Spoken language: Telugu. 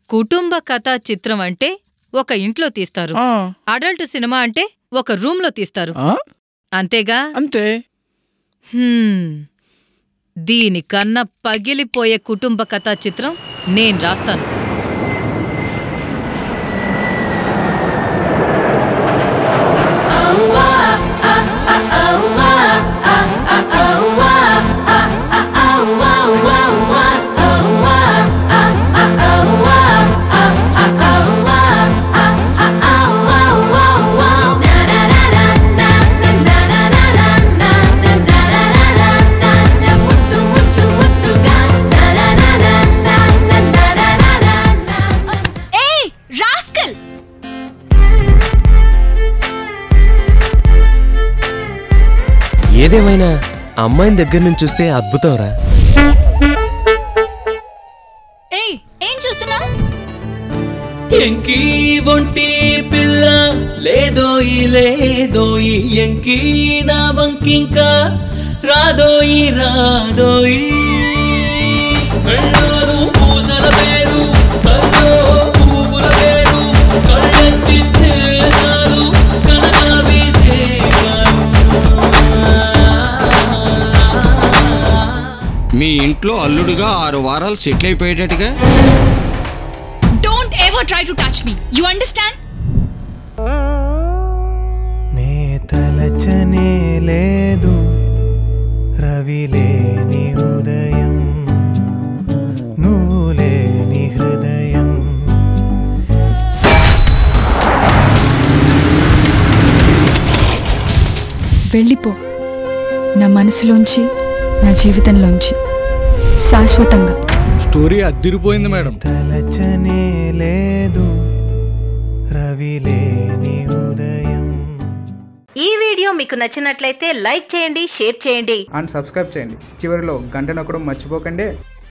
కుటుంబ కథా చిత్రం అంటే ఒక ఇంట్లో తీస్తారు ఆ, అడల్ట్ సినిమా అంటే ఒక రూమ్లో తీస్తారు ఆ? అంతేగా అంతే హ్మ్. దీనికన్నా పగిలిపోయే కుటుంబ కథా చిత్రం నేను రాస్తాను ఏయ్ రాస్కల్ ఏదేమైనా ఆ అమ్మాయిని దగ్గర నుంచి చూస్తే అద్భుతం రా ఏయ్ ఏం చూస్తున్నావు ఎంకీ ఒంటి పిల్ల లేదోయి లేదోయి ఎంకీ నా వంకింకా రాదోయి రాదోయి కళ్ళోరు పూసల పేరు కల్లో పువ్వుల పేరు కళ్ళెత్తి తేజాలు మీ ఇంట్లో అల్లుడుగా ఆరు వారాలు సెటిల్ అయిపోయేటట్టుగా don't ever try to touch me you understand నే తలచనే లేదు రవి లేని ఉదయం నువ్వు లేని హృదయం వెళ్ళిపో నా మనసులోంచి నా జీవితంలోంచి శాశ్వతంగా స్టోరీ అద్దిరిపోయింది మేడం తలచనే లేదు రవి లేని ఉదయం ఈ వీడియో మీకు నచ్చినట్లయితే లైక్ చేయండి షేర్ చేయండి అండ్ సబ్స్క్రైబ్ చేయండి చివరిలో గంట నొక్కడం మర్చిపోకండి